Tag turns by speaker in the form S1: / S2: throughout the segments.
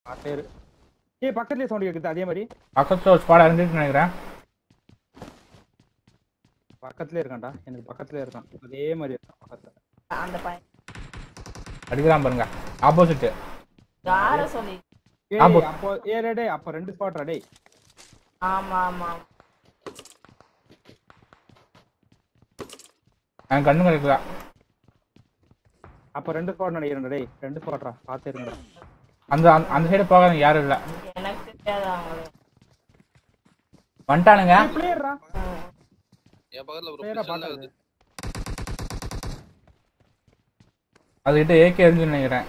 S1: பேரு ஏய் பக்கத்துலயே சவுண்ட் கேக்குது அதே மாதிரி
S2: பக்கத்துல ஒரு ஸ்குவாட் இறங்கிட்டு நினைக்கிறேன்
S1: பக்கத்துலயே இருக்கான்டா எனக்கு பக்கத்துலயே இருக்கான் அதே மாதிரி இருக்கான் பக்கத்துல
S3: அந்த பையன்
S2: அடிக்கிறான் பாருங்க ஆப்போசிட்
S3: யார சொல்லி
S1: ஏய்
S2: ஆமா.
S1: அப்போ ஏ டே டேய் அப்போ ரெண்டு ஸ்பாட் டேய்
S3: ஆமா ஆமா
S2: என் கண்ணு கிடைக்கல
S1: அப்போ ரெண்டு ஸ்பாட் நினைக்கிறேன் டேய் ரெண்டு ஸ்பாட்ரா பார்த்து இருங்கடா
S2: அந்த அந்த- அந்த சைடு போக யாரும் இல்ல
S3: எனக்கு தெரியாது அவங்கள
S2: வந்துட்டானுங்க
S1: பிளேயர்ரா
S4: என் பக்கத்துல ஒரு
S1: பிளேயரா
S4: pistol தான்
S1: பார்த்தது
S4: இருக்குது.
S2: அதுகிட்ட ஏகே இருந்து நினைக்கிறேன்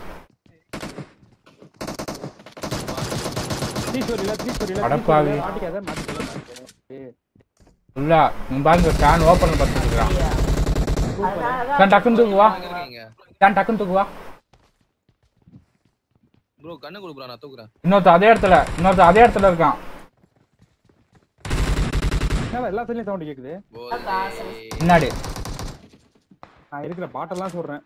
S1: ப்ளீஸ் வரல ப்ளீஸ் வரல
S2: அடப்பாவி.
S1: மாட்டிக்காத மாட்டிக்காத மாட்டிக்காத. ஏய்,
S2: ஃபுல்லா நீ பாருங்க ஃபேன் ஓப்பன் பார்த்துட்டு இருக்கான்
S3: அதான் அதான்
S2: நான் டக்குன்னு தூக்குவா
S4: எங்க இருக்கீங்க
S2: நான் டக்குன்னு தூக்குவா
S4: ப்ரோ கண்ணு கொடு bro நான் தூக்குறேன்
S2: இன்னொருத்த அதே இடத்துல இன்னொருத்த அதே இடத்துல இருக்கான்
S1: என்னடா எல்லா சைட்லயும் சவுண்ட் கேக்குது
S3: காசு.
S4: போலே.
S2: முன்னாடி
S1: நான் இருக்கிற பாட்டெல்லாம் சொல்றேன்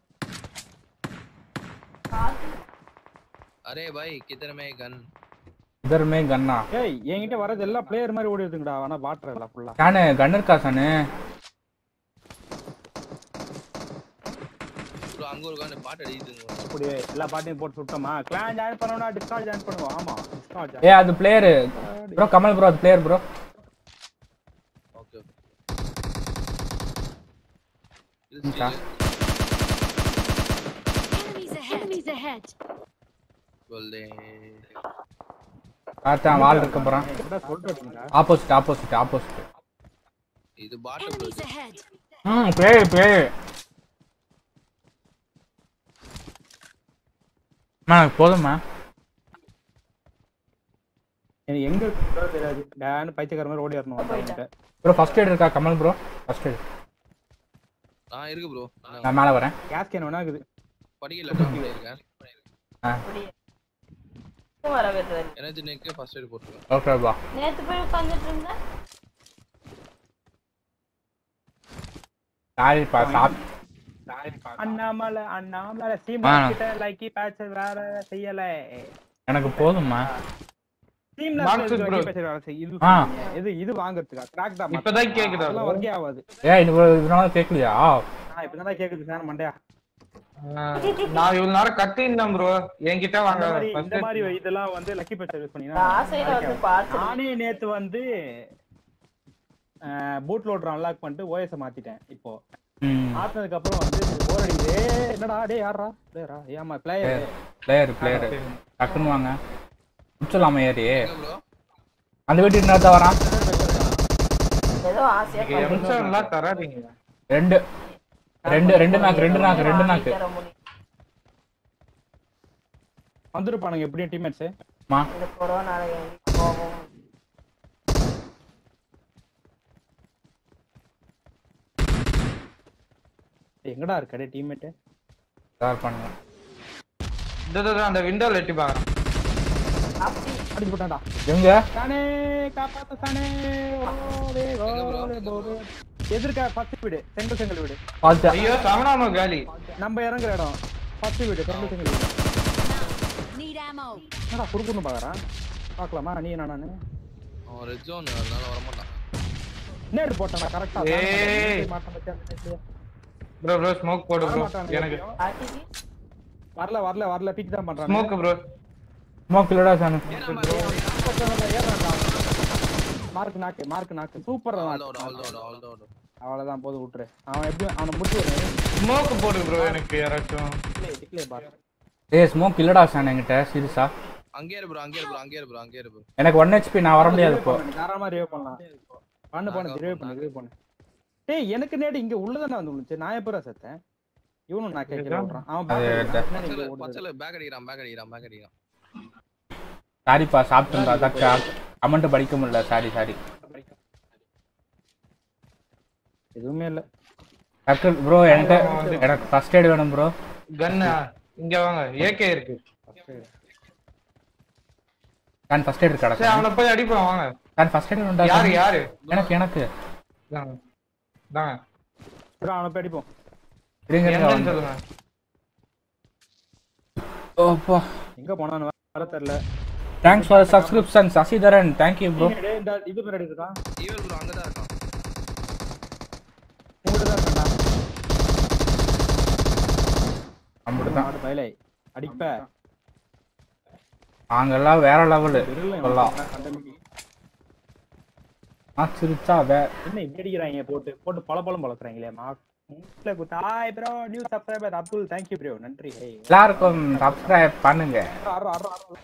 S4: அரே பாய் கித்தனை மே கன்
S2: இதருமே கண்ணா
S1: ஏய் என்கிட்ட வரது எல்லாம் பிளேயர் மாதிரி ஓடி இருக்குங்கடா ஆனா பாட்டர் எல்லாம் ஃபுல்லா
S2: சானு கண்ணு இருக்கா சானு
S4: ப்ரோ அங்க ஒரு கன் பாட்டு அடிக்குதுங்க
S1: அப்படியே எல்லா பாட்டையும் போட்டு சுட்டோமா கிளான் ஜாயின் பண்ணோம்னா டிஸ்கார்ட் ஜாயின் பண்ணுவோம் ஆமா டிஸ்கார்ட்
S2: ஏ அது பிளேயரு ப்ரோ கமல் ப்ரோ அது பிளேயர் ப்ரோ
S4: ஓகே
S2: இருக்கா?
S5: Enemies ahead. Enemies ahead.
S4: போலே
S2: பார்த்தான் வால் இருக்க போறான்
S1: என்ன சொல்லிட்டு இருக்கீங்களா
S2: ஆப்போசிட் ஆப்போசிட் ஆப்போசிட்
S4: இது பாட்டு ப்ரோ
S5: Enemies ahead.
S2: ம் பிளேயர் பிளேயர் அண்ணா போதுமா
S1: எனக்கு எங்க இருக்குதோ தெரியாது டேன் பைத்தியக்கார மாதிரி ஓடி வரணும் அவன்கிட்ட
S2: ப்ரோ ஃபர்ஸ்ட் எய்ட் இருக்கா கமல் ப்ரோ ஃபர்ஸ்ட் எய்ட்
S4: நான் இருக்கு ப்ரோ
S2: நான் மேலே வரேன்
S1: கேஸ் கேன் வேணா இருக்குது
S4: படிக்கல டாப் பண்ணிருக்கேன்
S3: அப்படியே வர விடுறது
S4: எனர்ஜி நெக்கு ஃபர்ஸ்ட் எய்ட் போட்டுருக்கேன்
S2: ஓகே பா
S3: நேத்து போய் உட்காந்துட்டு இருந்தேன்
S2: சாரி பா சாப்
S1: அண்ணாமலை அண்ணாமலை
S2: ஆ.
S1: சீமா கிட்ட லைக்கி பேட்ச் வேற செய்யல
S2: எனக்கு போதுமா
S1: டீம்ல
S6: Marcus bro.
S1: வேலை செய்ய இது
S2: ஆ.
S1: இது இது வாங்குறதுக்கா கிராக் தான்
S6: இப்பதான் கேக்குதா
S1: அதெல்லாம்
S6: bro?
S1: ஒர்க்கே ஆகாது
S2: ஏ இது இதனால கேட்கலையா
S1: நான் இப்பதான் கேக்குது சார் மண்டையா
S6: ஆஹ், நான் இவ்வளவு நேரம் கத்திருந்தேன் ப்ரோ என்கிட்ட வாங்க
S1: இந்த மாதிரி
S6: first
S1: இந்த மாதிரி இதெல்லாம் வந்து லக்கி பேட்ச் யூஸ் பண்ணீங்கன்னா
S3: ஆசையில வந்து பார்த்து
S1: நானே நேத்து வந்து பூட் லோடர் அன்லாக் பண்ணிட்டு ஓஎஸ் மாத்திட்டேன் இப்போ
S2: ம்
S1: மாத்தினதுக்கு அப்புறம் வந்து போர் அடிக்குது ஏய், என்னடா டேய் யாரா பிளேயரா ஏமா பிளேயர்
S2: பிளேயர் பிளேயர் டக்குன்னு வாங்க முடிச்சிடலாமா ஏறி
S4: ப்ரோ
S2: அந்த வீட்டுக்கு இன்னொருத்த வரான்
S3: ஏதோ ஆசையா
S6: எம்சம் எல்லாம் தராதீங்க
S2: ரெண்டு ரெண்டு ரெண்டு நாக்கு ரெண்டு நாக்கு ரெண்டு நாக்கு
S3: தர முடியும்.
S1: வந்துருப்பானுங்க எப்படியும் டீம்மேட்ஸ்
S2: மா
S3: இந்த கொரோனால எங்கேயும் போகவும்
S1: எங்கடா இருக்கடே டீம்மேட்
S2: ஸ்டார் பண்ணுங்க
S6: இந்த இந்த அந்த விண்டோல எட்டி பாக்குறேன்
S3: அப்படி
S1: அடிச்சு போட்டான்டா
S2: எங்க
S1: தானே காப்பாத்த தானே ஓலே ஓலே போலே எதிர்க்க ஃபர்ஸ்ட் வீடு செங்கல் செங்கல் வீடு
S2: பார்த்தேன்
S6: ஐயோ சமணாம காலி
S1: நம்ம இறங்குற இடம் ஃபர்ஸ்ட் வீடு செங்கல் செங்கல் வீடு
S5: Need ammo.
S1: என்னடா குறுக்குன்னு பாக்குறான் பார்க்கலாமா நீ நானு
S4: அவன் ரெட் ஜோன் அதனால வர மாட்டான்
S1: நேடு போட்டானா கரெக்டா
S6: ஏய். ப்ரோ ப்ரோ ஸ்மோக் போடு ப்ரோ எனக்கு
S3: அடிச்சு
S1: வரல வரல வரல பிக் தான் பண்றான்
S6: ஸ்மோக் ப்ரோ
S2: ஸ்மோக் இல்லடா சானு
S1: mark knock mark knock super
S4: அவ்வளோட அவ்வளோட அவ்வளோட
S1: அவ்வளவுதான் போது விட்டுரு அவன் எப்படி அவனை முடிச்சு விடுறேன்
S6: ஸ்மோக் போடு ப்ரோ எனக்கு யாராச்சும்
S1: டிக்ளே பாரு
S2: ஏய் ஸ்மோக் இல்லடா சான் என்கிட்ட சீரியஸா
S4: அங்கே இரு ப்ரோ அங்கே இரு ப்ரோ அங்கே இரு ப்ரோ அங்கே இரு ப்ரோ
S2: எனக்கு ஒன் ஹெச்பி நான் வர முடியாது இப்போ
S1: தாராளமா ரிவைவ் பண்ணலாம் பண்ணு பண்ணு ரிவைவ் பண்ணு ரிவைவ் பண்ணு டேய் எனக்கு நேடு இங்க உள்ளதானே வந்து விழுந்துச்சு நான் எப்பரா செத்தேன் இவனும் நான் கேட்கல விடுறான் அவன்
S2: அது
S1: back அடிக்கிறான். பின்னாடி
S4: பச்சல
S1: இங்க ஓடுது.
S4: பச்சல பேக் அடிக்கிறான் பேக் அடிக்கிறான் பேக் அடிக்கிறான்
S2: சாரிப்பா சாப்பிட்டேன்டா தக்கா கமெண்ட் படிக்க முடியல சாரி சாரி
S1: எதுவுமே இல்ல
S2: டக்கு ப்ரோ என்கிட்ட எனக்கு ஃபர்ஸ்ட் எய்ட் வேணும் ப்ரோ
S6: கன்னு இங்க வாங்க ஏகே இருக்கு
S2: நான் ஃபர்ஸ்ட் எய்ட் இருக்கா
S6: சரி அவனை போய் அடிப்போம் வாங்க
S2: நான் ஃபர்ஸ்ட் எய்ட் வேணும்டா
S6: யாரு யாரு
S2: எனக்கு எனக்கு
S6: தாங்க தாங்க
S1: சரி, அவனை போய் அடிப்போம்
S2: இருங்க இருங்க
S6: என்னன்னு
S2: வந்து.
S6: சொல்லுங்க
S2: ஓப்பா
S1: எங்க போனான்னு வர தெரியல
S2: thanks for subscription Sasidharan thank you bro
S1: டேய், இந்த இது பின்னாடி இருக்கான்
S4: ஈவல் ப்ரோ அங்கதான் இருக்கான்
S1: உங்ககிட்ட தான் இருக்கான்டா
S2: அப்படிதான்
S1: ஆடு பயலே அடிப்ப
S2: நாங்கெல்லாம் வேற லெவலு
S1: விரல
S2: சொல்லலாம்
S1: கண்டமிக்கி.
S2: ஆச்சிருச்சா வே
S1: என்ன இப்படி அடிக்கிறாங்க போட்டு போட்டு பல பழம் பழக்கிறாங்களே மா மூக்குல குத்து hi bro new subscriber Abdul thank you bro நன்றி ஹே
S2: எல்லாருக்கும் சப்ஸ்கிரைப் பண்ணுங்க
S1: அற அற அற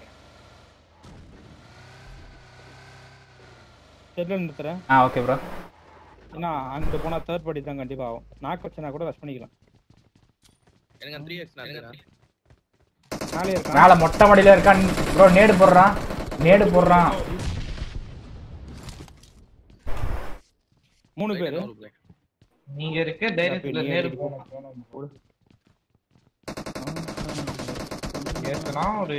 S1: தெரியல நிறுத்துறேன்
S2: ஆ ஓகே ப்ரோ
S1: ஏன்னா அங்க போனா தேர்ட் பார்ட்டி தான் கண்டிப்பா ஆகும் நாக்கு வச்சனா கூட ரஷ் பண்ணிக்கலாம்
S4: எனக்கு த்ரீ எக்ஸ் நான் இருக்கிறேன்
S1: நாளே இருக்கா
S2: மேல மொட்டை மாடியில இருக்கான் ப்ரோ நேடு போடுறான் நேடு போடுறான்
S1: மூணு பேரு
S6: நீங்க இருக்க தைரியத்துல நேரு போகணும் ஏத்தனா ஒரு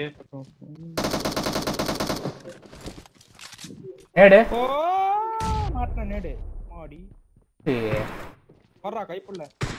S2: நேடு
S1: ஓ மாட்டின நேடு மாடி வர்றா கைப்புள்ள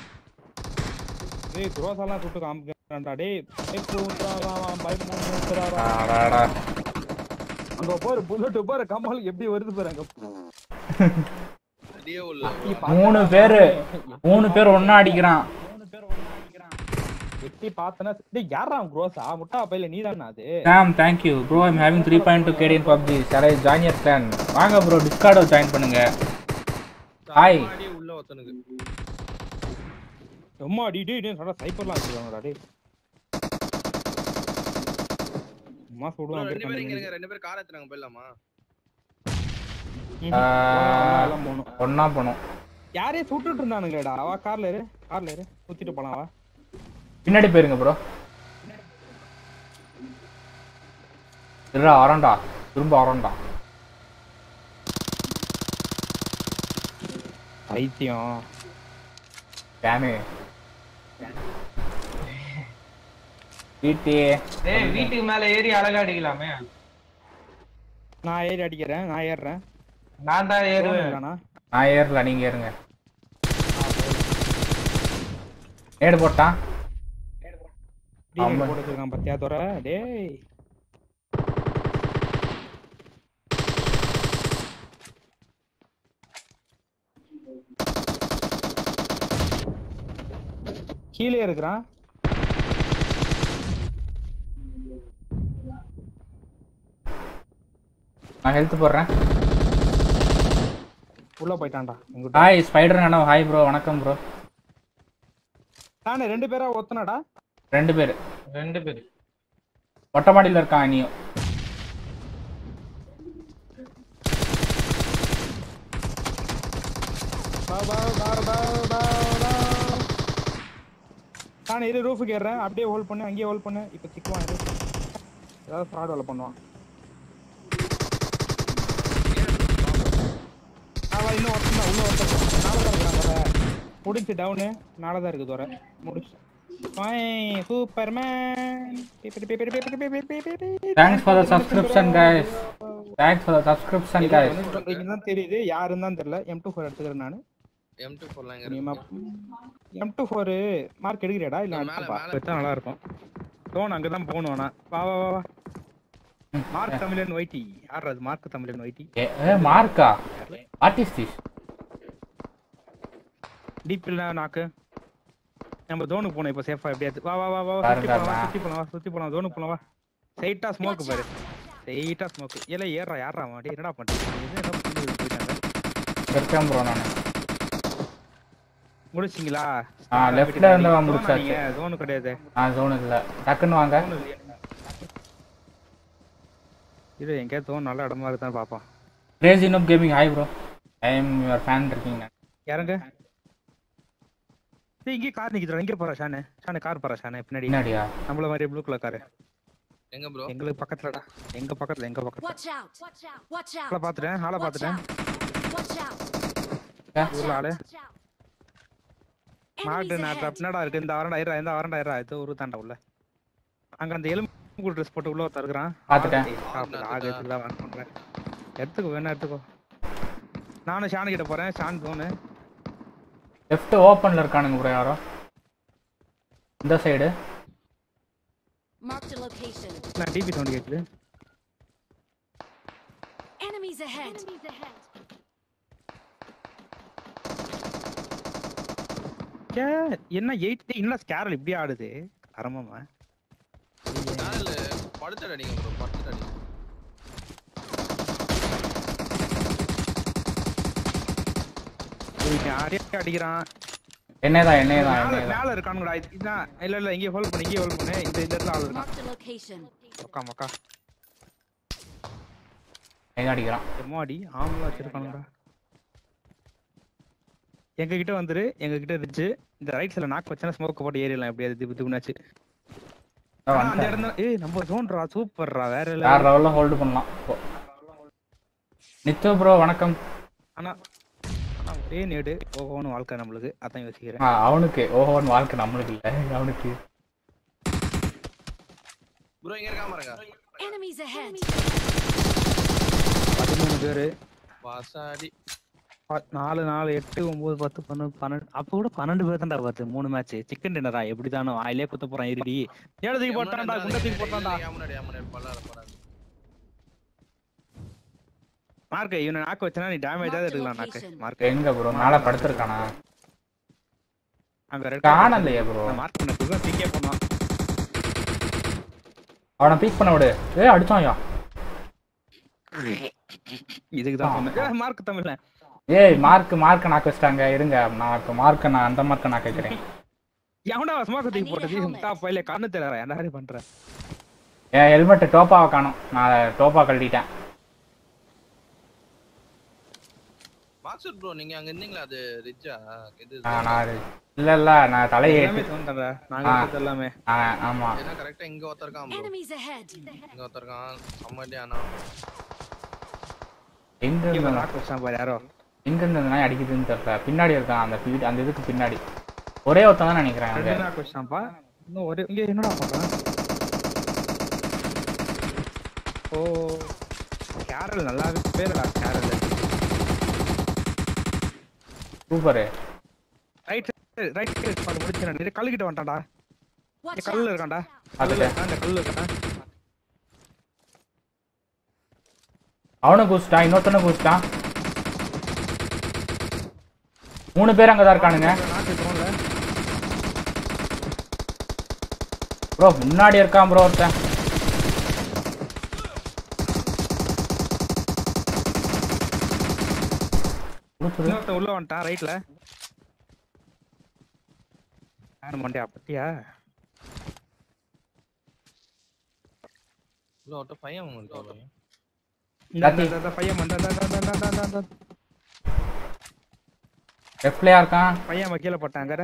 S1: டேய் குரோசாலாம் சுட்டு காமிக்கிறான்டா டேய் டேய் குரோசாவா பயமுறுத்துறாரா
S2: அடடா.
S1: அங்க பாரு புல்லட் பாரு கமால் எப்படி வருது பாரு அங்க
S4: அடியே உள்ள
S2: மூணு பேரு மூணு பேர் ஒண்ணா அடிக்கிறான்
S1: மூணு பேர் ஒண்ணா அடிக்கிறான். எட்டி பார்த்தனா டேய் யாரா அவன் குரோசா முட்டா பையில நீதானா அது
S2: Sam thank you bro I'm having three point two கேடியன் பப்ஜி சரை ஜாயின் யர் கிளான் வாங்க ப்ரோ டிஸ்கார்டோ ஜாயின் பண்ணுங்க ஹாய்
S4: அடியே உள்ள ஒருத்தனுக்கு
S1: அம்மா அடி டேய் டேய் நல்லா சைப்பர்லாம் வச்சிருக்காங்கடா டேய் அம்மா
S4: bro,
S1: சொல்லுவான்
S4: ரெண்டு பேரும் இங்க இருங்க ரெண்டு பேரும் கார் ஏத்துறாங்க போயிடலாமா
S1: எல்லாம் போகணும்
S2: ஒண்ணா போனோம்
S1: யாரையும் சுட்டுட்டு இருந்தானுங்களேடா அவ கார்ல இரு கார்ல இரு சுத்திட்டு போலாம் வா
S2: பின்னாடி போயிருங்க ப்ரோ இருடா வரண்டா திரும்ப வரண்டா
S1: பைத்தியம்
S2: ஃபேனு வீட்டு
S6: ஏய் வீட்டுக்கு மேல ஏறி அழகா அடிக்கலாமே
S1: நான் ஏறி அடிக்கிறேன் நான் ஏறுறேன்
S6: நான் தான் ஏறுவேன்
S1: ஏறுவேன்டா
S2: நான் ஏறல நீங்க ஏறுங்க நேடு போட்டான் ஆமா.
S1: போட்டு வச்சிருக்கான் பத்தியா தோற டேய் கீழே இருக்கிறான்
S2: நான் ஹெல்த் போடுறேன்
S1: உள்ள போயிட்டான்டா எங்கிட்ட
S2: ஹாய் ஸ்பைடர் அண்ணா ஹாய் ப்ரோ வணக்கம் ப்ரோ
S1: நானே ரெண்டு பேரா ஒத்தனடா
S2: ரெண்டு பேர்
S6: ரெண்டு பேர்
S2: மொட்டை மாடியில் இருக்கான் நீயும்
S1: பாவ் பாவ் பாவ் பாவ் பாவ் பாவ். நானே இரு ரூஃபுக்கு ஏறுறேன் அப்படியே ஹோல்ட் பண்ணு அங்கேயே ஹோல்ட் பண்ணு இப்போ சிக்குவான் இரு ஏதாவது ஃப்ராட் வேலை பண்ணுவான் அவன் இன்னும் ஒருத்தன் தான், இன்னும் ஒருத்தன் தான். நாலு தான் இருக்கிறான் வர முடிச்சு டவுனு நாலு தான் இருக்குது வர முடிச்சு Superman
S2: thanks for the subscription guys thanks for the subscription guys
S1: தான் தெரியுது யாருன்னு தான் தெரியல எம் டூ ஃபோர் எடுத்துக்கிறேன் நான்
S4: எம் டூ ஃபோர்லாம் எங்க
S1: நீமா
S4: இருக்கு
S1: எம் டூ ஃபோர் மார்க் எடுக்கிறியாடா இல்ல
S4: மேல,
S1: அடுத்த
S4: மேல.
S1: பார்த்தா நல்லா இருக்கும் டோன் அங்க தான் போகணும் ஆனா வா வா வா வா மார்க் தமிழன் ஒய்டி யார் அது மார்க் தமிழன் ஒய்டி
S2: ஏ மார்க்கா வாட் இஸ் திஸ்
S1: டீப் இல்ல நாக்கு நம்ம தோனுக்கு போனோம் இப்போ சேஃபா எப்படியாவது வா வா வா வா
S2: பாருங்க,
S1: சுத்தி போலாம் வா
S2: அண்ணா.
S1: சுத்தி போலாம் வா சுத்தி போலாம் தோனுக்கு போலாம் வா ஸ்ட்ரைட்டா ஸ்மோக் பாரு ஸ்ட்ரைட்டா ஸ்மோக் இல்ல ஏறா யாரா அவன் டேய் என்னடா பண்றீங்க இது என்ன பண்ணி போயிட்டாங்க
S2: இருக்கேன் ப்ரோ நான்
S1: முடிச்சிங்களா
S2: ஆ, leftல இருந்தவன் முடிச்சாச்சு.
S1: நீங்க தோனு கிடையாது
S2: நான் ஜோன் இல்லை டக்குன்னு வாங்க
S1: தோனு இல்லையா? இது எங்கேயாவது தோணு நல்ல இடமா இருக்குதான் பாப்போம்
S2: crazy noob gaming hi bro I am your fan இருக்கீங்க
S1: இறங்க டேய் இங்கே கார் நிக்குதுடா இங்க போறா ஷானு ஷானு கார் போறா ஷானு பின்னாடி
S2: பின்னாடியா
S1: நம்மள மாதிரி ப்ளூ கலர் காரு
S4: எங்க ப்ரோ
S1: எங்களுக்கு பக்கத்துலடா எங்க பக்கத்துல எங்க பக்கத்துல
S5: Watch out! Watch out! Watch out!
S1: ஆளை பாத்துட்டேன் ஆளை
S5: Watch
S1: பாத்துட்டேன்
S5: out! Watch out!
S1: உள்ள ஆளு
S5: Watch out!
S1: மாட்டு
S5: Enemies
S1: நான்
S5: ahead!
S1: என்னடா இருக்கு இந்த வரண்டா இரா இந்த வரண்டா இரா இது ஒரு தாண்டா உள்ள அங்க அந்த எலும்பு ட்ரெஸ் போட்டு உள்ள ஒருத்தர் இருக்கிறான்
S2: பாத்துட்டேன்.
S1: ஆக இதெல்லாம் வேன் பண்றேன் எடுத்துக்கோ வேணா எடுத்துக்கோ நானும் ஷானு கிட்ட போறேன் ஷான் தோனு
S2: லெஃப்ட் ஓப்பன்ல இருக்கானுங்க ப்ரோ யாரோ இந்த சைடு
S5: Marked a location.
S1: நான் டிபி சவுண்ட் கேக்குது
S5: Enemies ahead.
S1: ஏ, என்ன எயிட் என்ன ஸ்கேரல் இப்படி ஆடுது அரமமா
S4: நாலு படுத்துட்டு அடிங்க ப்ரோ படுத்துட்டு அடிங்க
S1: யாரையா அடிக்கிறான்
S2: என்னதான் என்னதான்
S1: மேல
S2: என்னதான்
S1: மேல இருக்கானுங்கடா இது- இதான் இல்ல இல்ல இங்கே ஹோல்ட் பண்ணு இங்கே ஹோல்ட் பண்ணு இந்த இந்த இடத்துல ஆள் இருக்கான்
S5: Marked a location.
S1: மக்கா மக்கா
S2: எங்க அடிக்கிறான்
S1: எம்மாடி ஆம்பளை வச்சிருக்கானுங்கடா எங்க கிட்ட வந்துரு எங்க கிட்ட இருந்துச்சு இந்த ரைட் சைடுல நாக்கு வச்சா ஸ்மோக் போட்டு ஏறிடலாம் எப்படியாவது திப்பு திப்புனாச்சு
S2: இதோ
S1: ஆனா அந்த
S2: வந்துட்டேன்.
S1: இடம் தான் ஏய் நம்ம ஜோன்ரா சூப்பர்ரா வேற இல்ல
S2: வேற லெவல்ல ஹோல்டு பண்ணலாம் இப்போ. நித்து ப்ரோ வணக்கம்
S1: ஆனா ஆனா ஒரே நேடு ஓஹோன்னு வாழ்க்கை நம்மளுக்கு அதான் யோசிக்கிறேன்
S2: ஆ, அவனுக்கு ஓஹோன்னு வாழ்க்கை நம்மளுக்கு இல்ல அவனுக்கு
S4: ப்ரோ இங்க இருக்காம பாருங்க
S5: Enemies ahead.
S1: பதிமூணு பேரு
S4: வாசாடி
S1: ப- நாலு நாலு எட்டு ஒன்பது பத்து பன்னெண்டு பன்னெண்டு அப்போ கூட பன்னெண்டு பேர் தான்டா வருது மூணு மேட்ச் சிக்கன் டின்னரா எப்படிதானோ வாயிலே குத்த போறான் இருடி ஏழு தூக்கி போட்டான்டா குண்டை தூக்கி போட்டான்டா
S4: முன்னாடி முன்னாடி பல்லால போறாங்க
S1: மார்க் இவனை நாக்கு வச்சனா நீ டேமேஜ் ஆகுது எடுக்கலாம் நாக்கு
S5: location.
S1: மார்க்
S2: எங்க ப்ரோ மேல படுத்திருக்கானா
S1: அங்க ரெட்
S2: காணலையே ப்ரோ
S1: மார்க் பண்ண துகம் தூக்கியே போனான்
S2: அவனை பீக் பண்ண விடு ஏய் அடிச்சான்யா
S1: இதுக்கு தான் சொன்னேன் மார்க் தமிழ்ல
S2: ஏய் மார்க் மார்க் நாக்க வச்சிட்டாங்க இருங்க நான் இப்போ மார்க்க நான் அந்த மார்க்க நான் கேட்கிறேன்
S1: எவன்டா ஸ்மோக் தூக்கி
S5: I need a
S1: போட்டது
S5: helmet.
S1: முட்டா பையில கண்ணு தெரியற என்ன பண்ற
S2: என் ஹெல்மெட் டோப்பாவை காணும் நான் டோப்பா கழட்டிட்டேன்
S4: மாக்சூட் ப்ரோ நீங்க அங்க இருந்தீங்களா அது ரிச்சா இது
S2: ஆ, நான் அது- இல்ல இல்ல நான் தலையை
S1: எல்லாமே சொன்னடா நாங்க
S2: ஆ.
S1: இருக்கிறது எல்லாமே
S2: ஆ, ஆமா
S4: ஏன்னா கரெக்டா இங்க ஒருத்தர் இருக்கான் ப்ரோ
S5: Enemies ahead.
S4: இங்க ஒருத்தர் இருக்கான் செம்மடி ஆனா
S2: எங்க
S1: இவன்
S2: இருந்து
S1: நாக்கு வச்சான் பாரு யாரோ
S2: எங்க இருந்து இந்த நாய் அடிக்குதுன்னு தெரியல பின்னாடி இருக்கான் அந்த வீடு அந்த இதுக்கு பின்னாடி ஒரே ஒருத்தன் தான் நினைக்கிறேன் அங்க
S1: ரெண்டு நாக்கு வச்சான்ப்பா இன்னும் ஒரு இங்க என்னடா பண்றான் ஓ கேரல் நல்லாவே பேருடா Carol
S2: super
S1: right right side பாரு முடிச்சு நான் கல்லுக்கிட்ட வந்துட்டான்டா இங்க
S5: Watch
S1: கல்லுல
S5: out.
S1: இருக்கான்டா கல்லுல
S2: பார்த்துட்டேன்
S1: இருக்கான் இந்த கல்லுல இருக்கான்
S2: அவனும் கூச்சிட்டான் இன்னொருத்தனும் கூச்சிட்டான் மூணு பேர் அங்கதான் இருக்கானுங்க
S1: நாக்கு தோணல
S2: ப்ரோ முன்னாடி இருக்கான் ப்ரோ ஒருத்தன் கூச்சுது.
S1: இன்னொருத்தன் உள்ள வந்துட்டான் ரைட்ல யாரு மண்டையா பத்தியா
S4: உள்ள ஒருத்தர் பையன் வந்துட்டான்
S1: இந்த இந்த- இந்த- இந்த பையன் மண்டை இந்த- இந்த- இந்த- இந்த- இந்த- இந்த
S2: லெஃப்ட்லயா இருக்கான்
S1: பையன் அவன் கீழே போட்டாங்க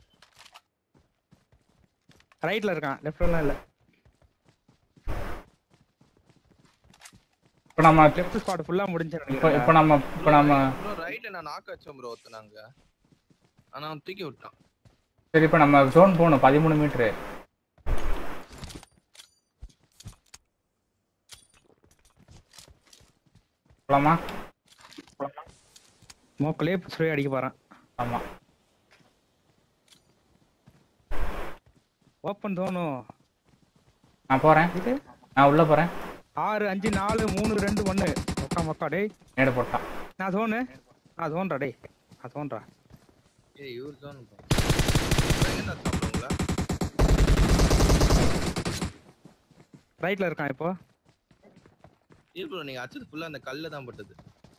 S1: ரைட்ல இருக்கான் லெஃப்ட்லாம் இல்ல
S2: இப்போ நம்ம
S1: லெஃப்ட் ஸ்பாட் ஃபுல்லா முடிஞ்சு
S2: இப்போ
S1: நினைக்கிறேன்
S2: இப்போ நம்ம இப்போ நம்ம
S4: ப்ரோ ரைட்ல நான் நாக்க வச்சேன் ப்ரோ ஒருத்தனாங்க ஆனா அவன் தூக்கி விட்டான்
S2: சரி இப்போ நம்ம ஜோன் போகணும் பதிமூணு மீட்ரு போலாமா
S1: மோக்கிலே ஸ்ப்ரே அடிக்க போறான்
S2: ஆமா
S1: ஓப்பன் தோணும்
S2: நான் போறேன்
S1: இது
S2: நான் உள்ள போறேன்
S1: ஆறு அஞ்சு நாலு மூணு ரெண்டு ஒண்ணு ஒக்கா மக்கா டேய்
S2: நேடு போட்டான்
S1: நான் தோணு நான் தோன்றா டேய் நான் தோன்றா
S4: ஏய் இவர் தான் எங்க சாப்பிடுங்களா
S1: ரைட்ல இருக்கான் இப்போ
S4: இல்ல ப்ரோ நீங்க அச்சது ஃபுல்லா அந்த கல்ல தான் பட்டது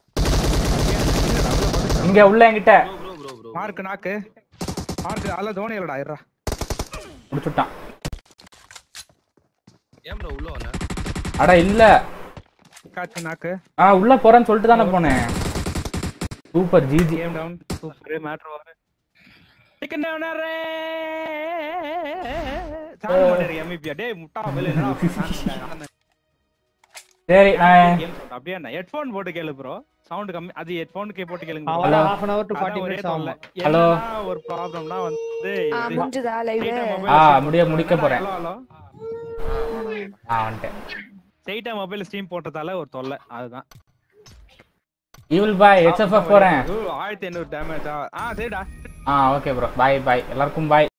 S2: இங்க உள்ள என்கிட்ட
S4: bro bro bro bro
S1: mark knock mark அல்ல தோணி இல்லடா இருடா
S2: முடிச்சுட்டான்
S4: ஏன் ப்ரோ உள்ள வந்த
S2: அட இல்ல
S1: காச்சு நாக்கு
S2: ஆ உள்ள போறேன்னு சொல்லிட்டு தானே போனேன் super GG
S1: game down super matter வர சிக்கன் டவுனர் சாங் பண்ணிரு எம்இபி டேய் முட்டா வெளிய என்னடா
S2: சரி நான்
S1: கேம் சவுண்ட் அப்படியே என்ன ஹெட்ஃபோன் போட்டு கேளு ப்ரோ சவுண்ட் கம்மி அது ஹெட்ஃபோன் கே போட்டு கேளுங்க bro.
S6: அவ்வளோ
S2: Hello.
S6: Half an hour to
S1: அதான்
S6: ஃபார்ட்டி
S1: ஒரே
S6: மினிட்ஸ்
S1: தொல்லை.
S6: ஆகும்
S2: Hello.
S1: என்னன்னா ஒரு ப்ராப்ளம்னா வந்து
S7: ஆ,
S1: இது-
S7: முடிஞ்சுதா லைவ்
S1: Straight ஆ mobile
S2: ஆ,
S1: stream
S2: முடிய-
S1: போட்டதால-
S2: முடிக்க போறேன்.
S1: Hello, hello.
S2: ஆ வந்துட்டேன்
S1: ஸ்ட்ரெயிட்டா மொபைல் ஸ்ட்ரீம் போட்டதால ஒரு தொல்லை அதுதான்
S2: ஈவில் பாய் ஹெச்எஃப்எஃப் போறேன்
S1: ஆயிரத்தி ஐநூறு டேமேஜா ஆ சரிடா
S2: ஆ ஓகே ப்ரோ பாய் பாய் எல்லாருக்கும் பாய்